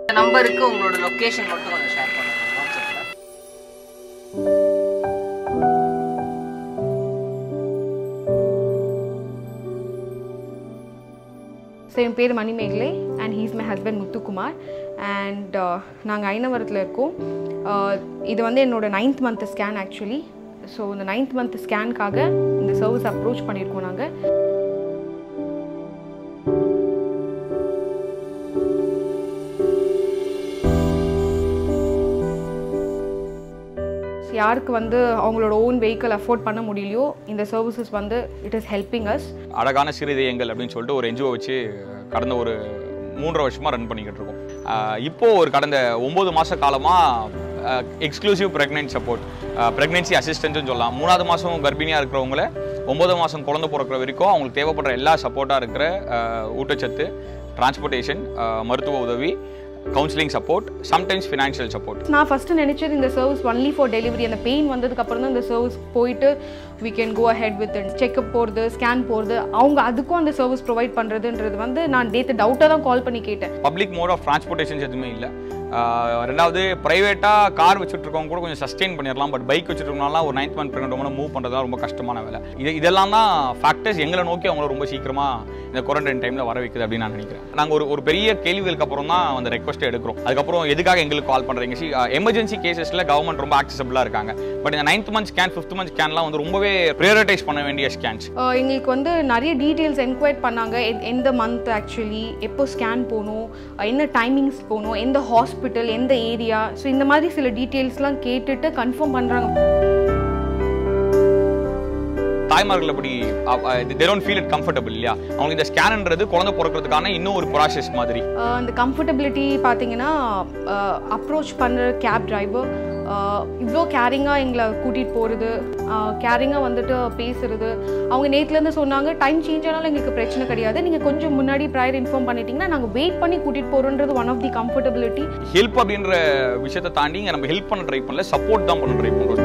இந்த நம்பருக்கு உங்களோட லொகேஷன் மட்டும் கொஞ்சம் ஷேர் பண்ணுங்க வாட்ஸ்அப்ல ஸோ என் பேர் Manimegalai and he's my husband Muthukumar and நாங்கள் ஐநவரத்தில் இருக்கோம் Uh, இது வந்து என்னோட ninth month scan actually so இந்த நைன்த் மந்த் ஸ்கேனுக்காக இந்த சர்வீஸ் அப்ரோச் பண்ணியிருக்கோம் நாங்கள் யாருக்கு வந்து அவங்களோட ஓன் வெஹிக்கிள் அஃபோர்ட் பண்ண முடியலையோ இந்த சர்வீசஸ் வந்து இட் இஸ் ஹெல்பிங் அஸ் அழகான சிறுதயங்கள் அப்படின்னு சொல்லிட்டு ஒரு என்ஜிஓ வச்சு கடந்த ஒரு மூன்றரை வருஷமாக ரன் பண்ணிக்கிட்டு இருக்கோம் ஆஹ் இப்போ ஒரு கடந்த ஒம்பது மாத காலமாக எக்ஸ்க்ளூசிவ் ப்ரெக்னென்ட் சப்போர்ட் ப்ரெக்னென்சி அசிஸ்டன்ட்னு சொல்லலாம் மூணாவது மாதம் கர்ப்பிணியாக இருக்கிறவங்கள ஒம்பது மாதம் குழந்தை பிறக்கிற வரைக்கும் அவங்களுக்கு தேவைப்படுற எல்லா சப்போர்ட்டாக இருக்கிற ஆஹ் ஊட்டச்சத்து டிரான்ஸ்போர்ட்டேஷன் மருத்துவ உதவி counselling support sometimes financial support நான் ஃபஸ்ட்டு நினச்சது இந்த சர்வீஸ் ஒன்லி ஃபார் டெலிவரி அந்த பெயின் வந்ததுக்கு அப்புறம் தான் இந்த சர்வீஸ் போயிட்டு we can go ahead with checkup போகிறது ஸ்கேன் போகிறது அவங்க அதுக்கும் அந்த சர்வீஸ் ப்ரொவைட் பண்ணுறதுன்றது வந்து நான் நேற்று டவுட்டாக தான் கால் பண்ணி கேட்டேன் பப்ளிக் மோட் ஆஃப் டிரான்ஸ்போர்ட்டேஷன்ஸ் எதுவுமே இல்லை ரெண்டாவது ப்ரைவேட்டாக கார் வச்சுட்டு இருக்கவங்க கூட கொஞ்சம் சஸ்டெயின் பண்ணிடலாம் பட் பைக் வச்சுருக்கனால ஒரு நைன்த் மந்த் ப்ரெக்னென்ட் உமனை மூவ் பண்ணுறது ரொம்ப கஷ்டமான வேலை இது இதெல்லாம் தான் ஃபேக்டர்ஸ் எங்களை நோக்கி அவங்கள ரொம்ப சீக்கிரமாக இந்த குவாரண்டைன் டைமில் வர வைக்குது அப்படின்னு நான் நினைக்கிறேன் நாங்கள் ஒரு ஒரு பெரிய கேள்விகளுக்கு அப்புறம் தான் அந்த ரெக்வஸ்ட்டை எடுக்கிறோம் அதுக்கப்புறம் எதுக்காக எங்களுக்கு கால் பண்ணுறீங்க சி எமர்ஜென்சி கேசஸில் கவர்மெண்ட் ரொம்ப ஆக்சசபிளாக இருக்காங்க பட் இந்த ninth month scan fifth month ஸ்கேன்லாம் வந்து ரொம்பவே ப்ரியாரிட்டைஸ் பண்ண வேண்டிய ஸ்கேன்ஸ் அஹ் எங்களுக்கு வந்து நிறைய டீட்டெயில்ஸ் என்கொயர் பண்ணாங்க எ- எந்த மந்த் ஆக்சுவலி எப்போ ஸ்கேன் போகணும் அஹ் என்ன டைமிங்ஸ் போகணும் எந்த ஹாஸ்பிட்டல் எந்த ஏரியா ஸோ இந்த மாதிரி சில டீட்டெயில்ஸ்லாம் கேட்டுட்டு கன்ஃபார்ம் பண்ணுறாங்க தாய்மார்கள் அப்படி they don't feel it comfortable இல்லையா அவங்களுக்கு இந்த ஸ்கேன்ன்றது குழந்தை பிறக்கிறதுக்கான இன்னும் ஒரு ப்ராசஸ் மாதிரி ஆஹ் அந்த கம்ஃபர்டபிலிட்டி பார்த்தீங்கன்னா அப்ரோச் பண்ணுற கேப் டிரைவர் இவ்வளோ கேரிங்காக எங்களை கூட்டிகிட்டு போகிறது கேரிங்காக வந்துட்டு பேசுறது அவங்க நேற்றுலேருந்து சொன்னாங்க டைம் சேஞ்ச் ஆனாலும் எங்களுக்கு பிரச்சனை கிடையாது நீங்கள் கொஞ்சம் முன்னாடி ப்ரையர் இன்ஃபார்ம் பண்ணிட்டீங்கன்னா நாங்கள் வெயிட் பண்ணி கூட்டிகிட்டு போகிறோன்றது one of the comfortability help அப்படின்ற விஷயத்தை தாண்டி இங்க நம்ம ஹெல்ப் பண்ண ட்ரை பண்ணல சப்போர்ட் தான் பண்ண ட்ரை பண்றோம்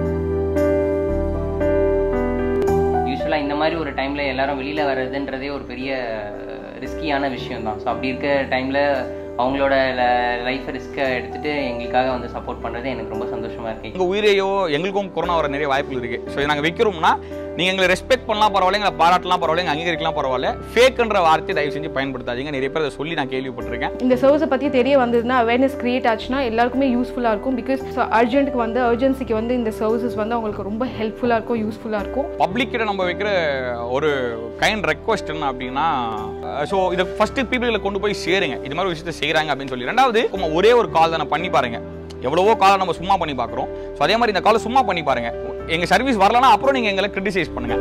யூஸ்வலாக இந்த மாதிரி ஒரு டைமில் எல்லாரும் வெளியில் வர்றதுன்றதே ஒரு பெரிய ரிஸ்கியான விஷயம் தான் ஸோ அப்படி இருக்க டைமில் அவங்களோட லைஃப்பை ரிஸ்க்கை எடுத்துட்டு எங்களுக்காக வந்து சப்போர்ட் பண்ணுறது எனக்கு ரொம்ப சந்தோஷமாக இருக்கு எங்க உயிரையோ எங்களுக்கும் கொரோனா வர நிறைய வாய்ப்புகள் இருக்கு ஸோ இதை நாங்கள் வைக்கிறோம்னா நீங்க எங்களை ரெஸ்பெக்ட் பண்ணலாம் பரவாயில்ல எங்களை பாராட்டலாம் பரவாயில்ல எங்களை அங்கீகரிக்கலாம் பரவாயில்ல ஃபேக்ன்ற வார்த்தையை தயவு செஞ்சு பயன்படுத்தாதீங்க நிறைய பேர் அதை சொல்லி நான் கேள்விப்பட்டிருக்கேன் இந்த சர்வீஸை பற்றி தெரிய வந்ததுன்னா அவேர்னஸ் கிரியேட் ஆச்சுன்னா எல்லாருக்குமே யூஸ்ஃபுல்லாக இருக்கும் பிகாஸ் அர்ஜென்ட்டுக்கு வந்து அர்ஜென்சிக்கு வந்து இந்த சர்வீசஸ் வந்து அவங்களுக்கு ரொம்ப ஹெல்ப்ஃபுல்லாக இருக்கும் யூஸ்ஃபுல்லாக இருக்கும் பப்ளிக் கிட்ட நம்ம வைக்கிற ஒரு கைண்ட் ரெக்வஸ்ட் என்ன அப்படின்னா ஸோ இதை ஃபர்ஸ்ட் பீப்புளை கொண்டு போய் சேருங்க இது மாதிரி ஒரு விஷயத்தை செய்கிறாங்க அப்படின்னு சொல்லி ரெண்டாவது சும்மா ஒரே ஒரு கால் தானே பண்ணி பாருங்க எவ்வளவோ காலை நம்ம சும்மா பண்ணி பார்க்குறோம் ஸோ அதே மாதிரி இந்த காலை சும்மா பண்ணி பாருங்க எங்கள் சர்வீஸ் வரலன்னா அப்புறம் நீங்கள் எங்களை கிரிட்டிசைஸ் பண்ணுங்க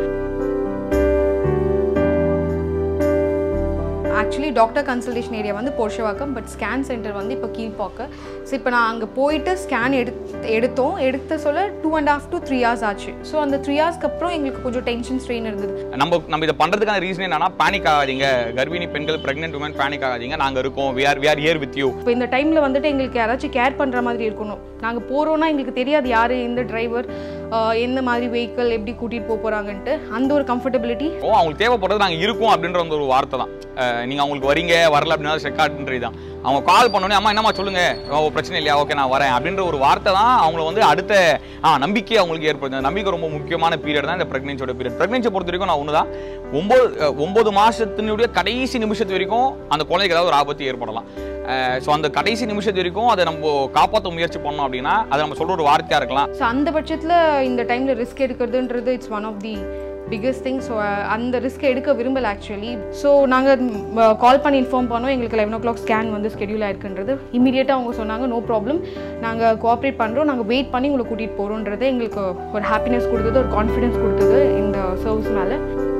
ஆக்சுவலி டாக்டர் கன்சல்டேஷன் ஏரியா வந்து போர்ஷவாக்கம் பட் ஸ்கேன் சென்டர் வந்து இப்போ கீழ்பாக்கு ஸோ இப்போ நான் அங்கே போயிட்டு ஸ்கேன் எடுத் எடுத்தோம் எடுத்த சொல்ல two and half to three hours ஆச்சு ஸோ அந்த த்ரீ ஹவர்ஸ்க்கு அப்புறம் எங்களுக்கு கொஞ்சம் டென்ஷன் ஸ்ட்ரெயின் இருந்தது நம்ம நம்ம இதை பண்றதுக்கான ரீசன் என்னன்னா பேனிக் ஆகாதீங்க கர்ப்பிணி பெண்கள் பிரெக்னென்ட் உமன் பேனிக் ஆகாதீங்க நாங்க இருக்கோம் we are we are here with you இப்போ இந்த டைமில் வந்துட்டு எங்களுக்கு யாராச்சும் கேர் பண்ணுற மாதிரி இருக்கணும் நாங்கள் போகிறோன்னா எங்களுக்கு தெரியாது யார் எந்த டிரைவர் எந்த மாதிரி வெஹிக்கிள் எப்படி கூட்டிகிட்டு போக போகிறாங்கன்ட்டு அந்த ஒரு கம்ஃபர்டபிலிட்டி ஓ அவங்களுக்கு தேவைப்படுறது நாங்க இருக்கோம் அப்படின்ற அந்த ஒரு வார்த்தை தான் அஹ் நீங்க அவங்களுக்கு வரீங்க வரல அப்படின்னா செக்காட்ன்றது தான் அவங்க கால் பண்ணோடனே அம்மா என்னம்மா சொல்லுங்க ஓ பிரச்சனை இல்லையா ஓகே நான் வரேன் அப்படின்ற ஒரு வார்த்தை தான் அவங்கள வந்து அடுத்த ஆ நம்பிக்கை அவங்களுக்கு ஏற்படுது அந்த நம்பிக்கை ரொம்ப முக்கியமான பீரியட் தான் இந்த பிரெக்னன்சியோட பீரியட் பிரெக்னன்சி பொறுத்த வரைக்கும் நான் ஒன்று தான் ஒம்பது அஹ் ஒன்பது மாசத்தினுடைய கடைசி நிமிஷத்து வரைக்கும் அந்த குழந்தைக்கு ஏதாவது ஒரு ஆபத்து ஏற்படலாம் ஸோ அந்த கடைசி நிமிஷத்து வரைக்கும் அதை நம்ம காப்பாற்ற முயற்சி பண்ணோம் அப்படின்னா அதை நம்ம சொல்ற ஒரு வார்த்தையா இருக்கலாம் ஸோ அந்த பட்சத்தில் இந்த டைமில் ரிஸ்க் எடுக்கிறதுன்றது it's one of the biggest thing so அந்த ரிஸ்க் எடுக்க விரும்பல ஆக்சுவலி ஸோ நாங்கள் கால் பண்ணி இன்ஃபார்ம் பண்ணோம் எங்களுக்கு லெவன் ஓ கிளாக் ஸ்கேன் வந்து ஸ்கெடியூல் ஆயிருக்குன்றது இமீடியட்டாக அவங்க சொன்னாங்க நோ ப்ராப்ளம் நாங்கள் கோஆப்ரேட் பண்ணுறோம் நாங்கள் வெயிட் பண்ணி உங்களை கூட்டிகிட்டு போகிறோன்றது எங்களுக்கு ஒரு ஹாப்பினஸ் கொடுத்தது ஒரு கான்ஃபிடன்ஸ் கொடுத்தது இந்த சர்வீஸ் மேலே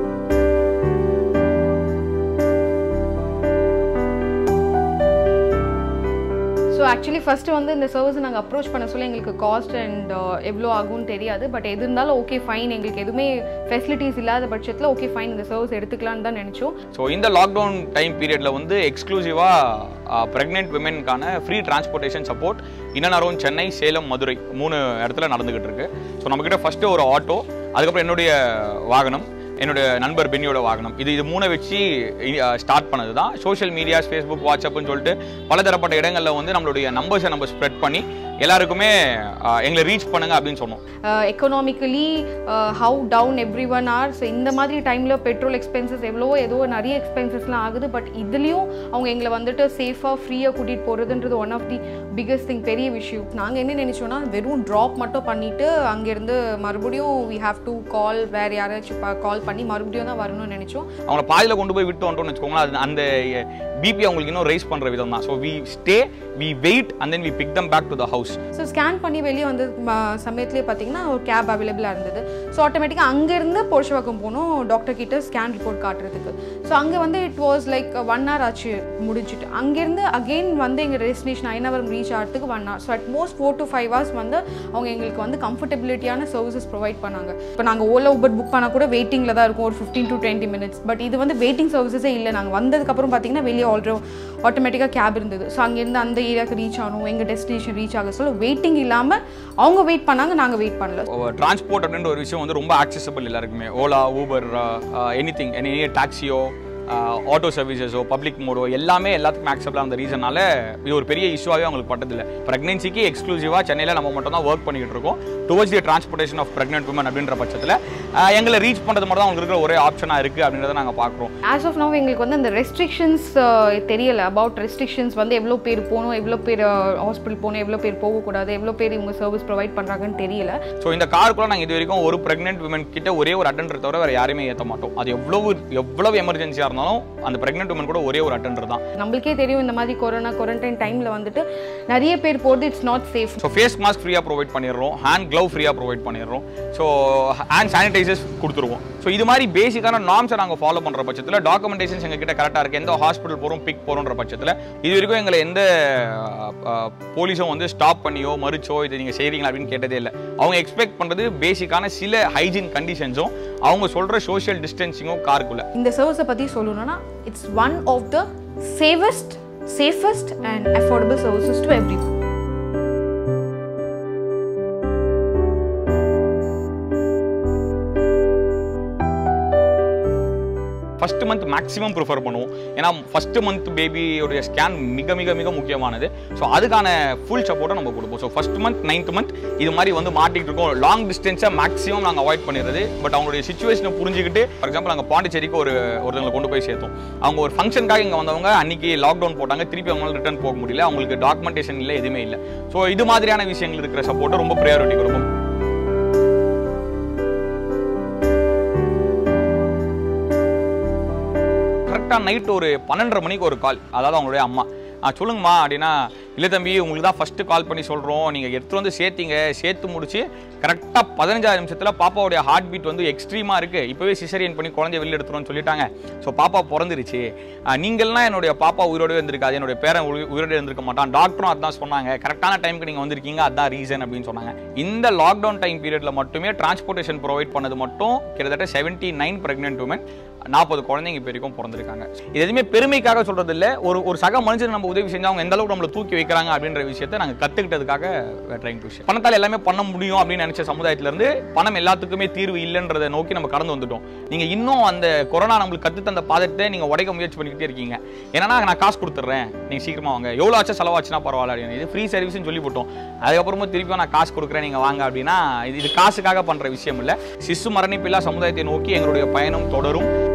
ஸோ ஆக்சுவலி ஃபஸ்ட்டு வந்து இந்த சர்வீஸ் நாங்கள் அப்ரோச் பண்ண சொல்ல எங்களுக்கு காஸ்ட் அண்ட் எவ்வளோ ஆகும்னு தெரியாது பட் எது இருந்தாலும் ஓகே ஃபைன் எங்களுக்கு எதுவுமே ஃபெசிலிட்டிஸ் இல்லாத பட்சத்தில் ஓகே ஃபைன் இந்த சர்வீஸ் எடுத்துக்கலாம்னு தான் நினச்சோம் ஸோ இந்த லாக்டவுன் டைம் பீரியட்ல வந்து எக்ஸ்க்ளூசிவாக ப்ரெக்னென்ட் விமென்கான free transportation support in around Chennai Salem Madurai மூணு இடத்துல நடந்துகிட்டு இருக்கு ஸோ நம்மக்கிட்ட ஃபர்ஸ்ட் ஒரு ஆட்டோ அதுக்கப்புறம் என்னுடைய வாகனம் என்னோட நண்பர் பென்னியோட வாகனம் இது இது மூணை வச்சு ஸ்டார்ட் பண்ணது தான் சோஷியல் மீடியாஸ் ஃபேஸ்புக் வாட்ஸ்அப்னு சொல்லிட்டு பலதரப்பட்ட இடங்களில் வந்து நம்மளுடைய நம்பர்ஸை நம்ம ஸ்ப்ரெட் பண்ணி எல்லாருக்குமே அஹ், எங்களை ரீச் பண்ணுங்க அப்படின்னு சொன்னோம் economically how down every one are so இந்த மாதிரி டைமில் பெட்ரோல் எக்ஸ்பென்சஸ் எவ்வளவோ ஏதோ நிறைய எக்ஸ்பென்சஸ்லாம் ஆகுது பட் இதுலேயும் அவங்க எங்களை வந்துட்டு சேஃபாக ஃப்ரீயாக கூட்டிகிட்டு போகிறதுன்றது one of the biggest thing பெரிய விஷயம் நாங்கள் என்ன நினச்சோன்னா வெறும் ட்ராப் மட்டும் பண்ணிவிட்டு அங்கேருந்து மறுபடியும் வி ஹாவ் டு கால் வேறு யாராச்சும் கால் பண்ணி மறுபடியும் தான் வரணும்னு நினச்சோம் அவங்கள பாதியில் கொண்டு போய் விட்டு வந்துட்டோம்னு வச்சுக்கோங்களேன் அது அந்த பிபி அவங்களுக்கு இன்னும் ரைஸ் பண்ணுற விதம் தான் so we stay we wait and then we pick them back to the house so scan பண்ணி வெளியே வந்து ம- சமயத்துலேயே பார்த்தீங்கன்னா ஒரு கேப் அவைலபிளாக இருந்தது ஸோ ஆட்டோமேட்டிக்காக அங்கேருந்து போர்ஷவாக்கம் போனோம் டாக்டர் கிட்ட ஸ்கேன் ரிப்போர்ட் காட்டுறதுக்கு ஸோ அங்கே வந்து it was like one hour ஆச்சு முடிஞ்சிட்டு அங்கேருந்து அகெயின் வந்து எங்கள் டெஸ்டினேஷன் ஐநவரம் ரீச் ஆகிறதுக்கு one hour so at most four to five hours வந்து அவங்க எங்களுக்கு வந்து கம்ஃபர்டபிலிட்டியான சர்வீசஸ் ப்ரொவைட் பண்ணாங்க இப்போ நாங்கள் ஓலா ஊபர் புக் பண்ணால் கூட வெயிட்டிங்கில் தான் இருக்கும் ஒரு fifteen to twenty minutes but இது வந்து வெயிட்டிங் சர்வீசஸே இல்லை நாங்கள் வந்ததுக்கப்புறம் பார்த்தீங்கன்னா வெளியே ஆல்ரெடி ஆட்டோமேட்டிக்காக கேப் இருந்தது ஸோ அங்கேருந்து அந்த ஏரியாவுக்கு ரீச் ஆகணும் எங்கள் டெஸ்டினேஷன் ரீச் ஆக சொல்ல வெயிட்டிங் இல்லாமல் அவங்க வெயிட் பண்ணாங்க நாங்கள் வெயிட் பண்ணல டிரான்ஸ்போர்ட் அப்படின்ற ஒரு விஷயம் வந்து ரொம்ப ஆக்சசபிள் எல்லாருக்குமே Ola Uber any thing any டாக்ஸியோ ஆட்டோ சர்வீசஸோ பப்ளிக் மோடோ எல்லாமே எல்லாத்துக்கும் ஆக்சபிளாக அந்த ரீசனால இது ஒரு பெரிய இஷ்யூவாகவே அவங்களுக்கு பட்டதில்லை ப்ரெக்னென்சிக்கு எக்ஸ்க்ளூசிவாக சென்னையில் நம்ம மட்டும் தான் ஒர்க் பண்ணிக்கிட்டு இருக்கோம் towards the transportation of pregnant woman அப்படின்ற பட்சத்தில் எங்களை ரீச் பண்ணுறது மட்டும் தான் அவங்களுக்கு இருக்கிற ஒரே ஆப்ஷனாக இருக்குது அப்படின்றத நாங்கள் பார்க்குறோம் ஆஸ் ஆஃப் நவ் எங்களுக்கு வந்து அந்த ரெஸ்ட்ரிக்ஷன்ஸ் தெரியல அபவுட் ரெஸ்ட்ரிக்ஷன்ஸ் வந்து எவ்வளோ பேர் போகணும் எவ்வளோ பேர் ஹாஸ்பிட்டல் போகணும் எவ்வளோ பேர் போகக்கூடாது எவ்வளோ பேர் இவங்க சர்வீஸ் ப்ரொவைட் பண்ணுறாங்கன்னு தெரியல ஸோ இந்த காருக்குள்ள நாங்கள் இது வரைக்கும் ஒரு ப்ரெக்னென்ட் உமன் கிட்ட ஒரே ஒரு அட்டெண்டர் தவிர வேறு யாரையுமே ஏற்ற மாட்டோம் அது எவ்வளவு எவ்வளவு எமர்ஜென்சியாக இருந்தாலும் அந்த ப்ரெக்னென்ட் உமன் கூட ஒரே ஒரு அட்டெண்டர் தான் நம்மளுக்கே தெரியும் இந்த மாதிரி கொரோனா குவாரண்டைன் டைமில் வந்துட்டு நிறைய பேர் போகிறது it's not safe so face mask ஃப்ரீயாக ப்ரொவைட் பண்ணிடுறோம் ஹேண்ட் க்ளவ் ஃப்ரீயாக ப்ரொவைட் பண்ணிடுறோம் ஸோ ஹேண்ட் சானிடைசர்ஸ் கொடுத்துருவோம் ஸோ இது மாதிரி பேசிக்கான நார்ம்ஸை நாங்கள் ஃபாலோ பண்ணுற பட்சத்தில் டாக்குமெண்டேஷன்ஸ் எங்கள் கிட்ட கரெக்டாக இருக்குது எந்த ஹாஸ்பிட்டல் போகிறோம் பிக் போகிறோன்ற பட்சத்தில் இது வரைக்கும் எங்களை எந்த போலீஸும் வந்து ஸ்டாப் பண்ணியோ மறுச்சோ இது நீங்கள் செய்கிறீங்களா அப்படின்னு கேட்டதே இல்லை அவங்க எக்ஸ்பெக்ட் பண்ணுறது பேசிக்கான சில ஹைஜீன் கண்டிஷன்ஸும் அவங்க சொல்கிற சோஷியல் டிஸ்டன்சிங்கும் காருக்குள்ளே இந்த சர்வீஸை பற்றி சொல்லணும்னா it's one of the cheapest safest and affordable services to every first month maximum prefer பண்ணுவோம் ஏன்னா ஃபர்ஸ்ட் மந்த் பேபியோடைய ஸ்கேன் மிக மிக மிக முக்கியமானது ஸோ அதுக்கான ஃபுல் சப்போர்ட்டை நம்ம கொடுப்போம் so first month ninth month இது மாதிரி வந்து மாட்டிக்கிட்டு இருக்கோம் லாங் டிஸ்டன்ஸை மேக்ஸிமம் நாங்கள் அவாய்ட் பண்ணிடுறது பட் அவங்களுடைய சுச்சுவேஷனை புரிஞ்சுக்கிட்டு ஃபார் எக்ஸாம்பிள் நாங்கள் பாண்டிச்சேரிக்கு ஒரு ஒருத்தங்களை கொண்டு போய் சேர்த்தோம் அவங்க ஒரு ஃபங்க்ஷனுக்காக இங்கே வந்தவங்க அன்னைக்கு லாக்டவுன் போட்டாங்க திருப்பி அவங்களால ரிட்டர்ன் போக முடியல அவங்களுக்கு டாக்குமெண்டேஷன் இல்லை எதுவுமே இல்லை ஸோ இது மாதிரியான விஷயங்கள் இருக்கிற சப்போர்ட்டை ரொம்ப ப்ரையாரிட்டி கொடுப்போம் கரெக்டாக நைட் ஒரு பன்னெண்டரை மணிக்கு ஒரு கால் அதாவது அவங்களுடைய அம்மா ஆ சொல்லுங்கம்மா அப்படின்னா இல்லை தம்பி உங்களுக்கு தான் ஃபஸ்ட்டு கால் பண்ணி சொல்கிறோம் நீங்கள் எடுத்து வந்து சேர்த்தீங்க சேர்த்து முடிச்சு கரெக்டாக பதினஞ்சாறு நிமிஷத்தில் பாப்பாவுடைய ஹார்ட் பீட் வந்து எக்ஸ்ட்ரீமாக இருக்குது இப்போவே சிசரியன் பண்ணி குழந்தைய வெளில எடுத்துருவோம்னு சொல்லிட்டாங்க ஸோ பாப்பா பிறந்துருச்சு ஆ, நீங்கள்லாம் என்னுடைய பாப்பா உயிரோடு இருந்திருக்காது என்னுடைய பேரன் உயி- உயிரோடு இருந்திருக்க மாட்டான் டாக்டரும் அதான் சொன்னாங்க கரெக்டான டைமுக்கு நீங்கள் வந்திருக்கீங்க அதான் ரீசன் அப்படின்னு சொன்னாங்க இந்த லாக்டவுன் டைம் பீரியடில் மட்டுமே டிரான்ஸ்போர்ட்டேஷன் ப்ரொவைட் பண்ணது மட்டும் கிட்டத்தட்ட செவன்ட்டி நைன் ப்ரெக்னென்ட் உமன் நாற்பது குழந்தைங்க இப்போ வரைக்கும் பிறந்திருக்காங்க இது எதுவுமே பெருமைக்காக சொல்றது இல்ல ஒரு ஒரு சக மனுஷன் நம்ம உதவி செஞ்சா அவங்க எந்த அளவுக்கு நம்மளை தூக்கி வைக்கிறாங்க அப்படின்ற விஷயத்தை நாங்கள் கத்துக்கிட்டதுக்காக ட்ரைங் டு பணத்தால் எல்லாமே பண்ண முடியும் அப்படின்னு நினைச்ச சமுதாயத்துல இருந்து பணம் எல்லாத்துக்குமே தீர்வு இல்லைன்றதை நோக்கி நம்ம கடந்து வந்துட்டோம் நீங்க இன்னும் அந்த கொரோனா நம்மளுக்கு கத்து தந்த பாதத்தை நீங்க உடைக்க முயற்சி பண்ணிக்கிட்டே இருக்கீங்க ஏன்னா நான் காசு கொடுத்துட்றேன் நீங்க சீக்கிரமா வாங்க எவ்வளோ ஆச்சு செலவாச்சுன்னா பரவாயில்ல அப்படின்னு இது ஃப்ரீ சர்வீஸ்னு சொல்லி போட்டோம் அதுக்கப்புறமா திருப்பியும் நான் காசு கொடுக்குறேன் நீங்க வாங்க அப்படின்னா இது இது காசுக்காக பண்ற விஷயம் இல்ல சிசு மரணிப்பில்லா சமுதாயத்தை நோக்கி எங்களுடைய பயணம் தொடரும்